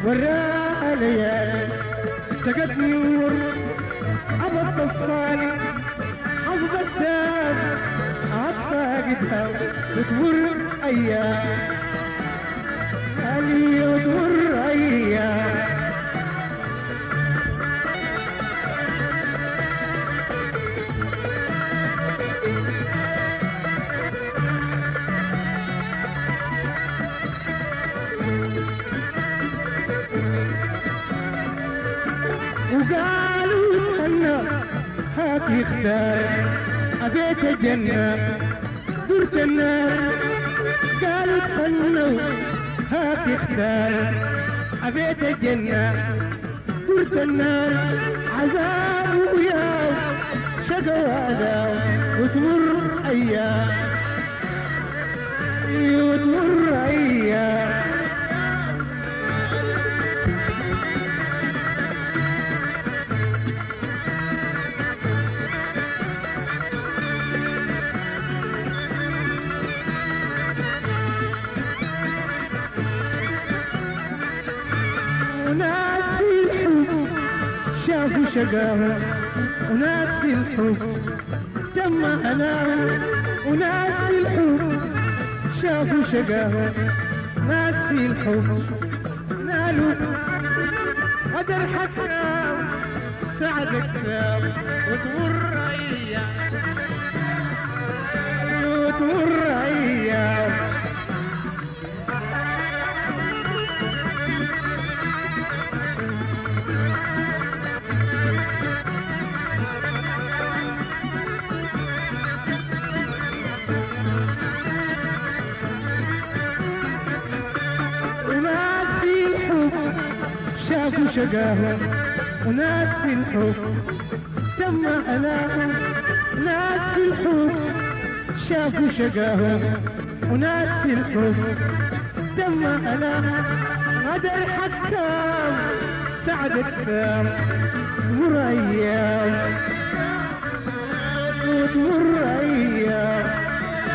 وراء ليالي سقتني الور عبط الصالي حظ الدام عطاقتها وتمر ايام علي وتمر ايام وقالوا استنى هاتي اختار ابيت الجنة درت النار قالوا استنى هاتي اختار ابيت الجنة درت النار عذاب وياه شقى هذا وتمر ايام وتمر ايام وناس في الحب شافوا شقاها وناس في الحب تم هناها وناس في الحب شافوا شقاها ناس في الحب نالوا قدر حكام سعد كتاب وتمر ايام وتمر ايام وناس في الحب شافوا شقاها وناس في الحب تم هناها ناس في الحب شافوا شقاها وناس في الحب تم هناها غدا الحكام سعد الكام تمر ايام وتمر ايام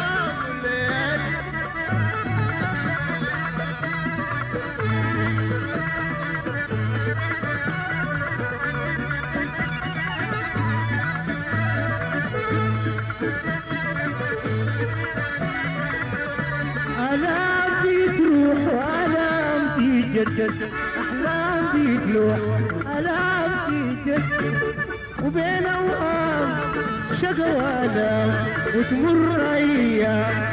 آلام في تروح وآلام في جدد أحلام في تلوح آلام في جدد وبين أوهام شقى وآلام وتمر أيام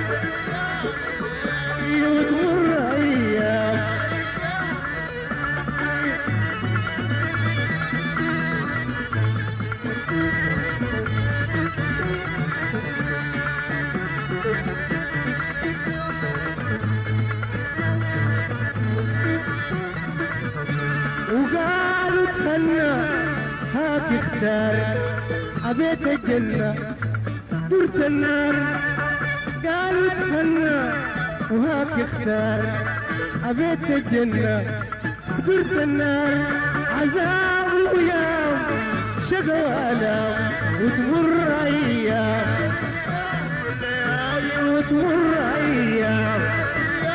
وتمر أيام وقالوا تخلى هات اختار أبيت الجنة درت النار قالوا تخلى وهات اختار أبيت الجنة درت النار عذاب ويام شقى وآلام وتمر أيام وتمر أيام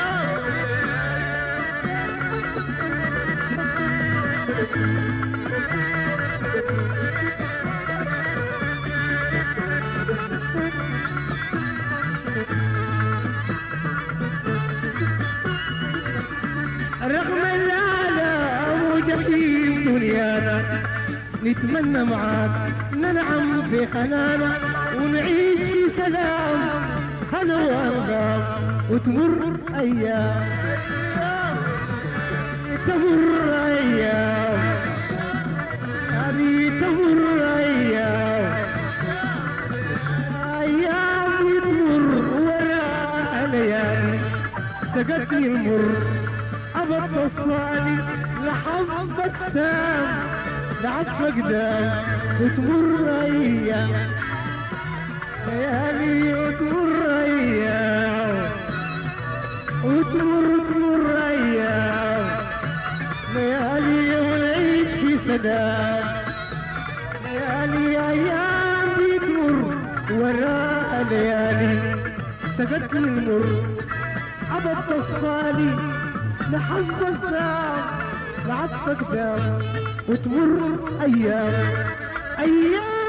رغم الآلام وجحيم دنيانا نتمنى معاك ننعم في حنانا ونعيش في سلام هنا وأرغام وتمر أيام تمر أيام هذه تمر أيام أيام تمر وراء ليالي سقتني المر أبط أصوالي لحظ بسام لعطف قدام وتمر أيام ليالي وتمر أيام وتمر تمر أيام ليالي ونعيش في سلام ليالي أيام دي تمر وراء ليالي سقتني المر عبط أصفالي لحظ الساعة بعطفك داو وتمر ايام ايام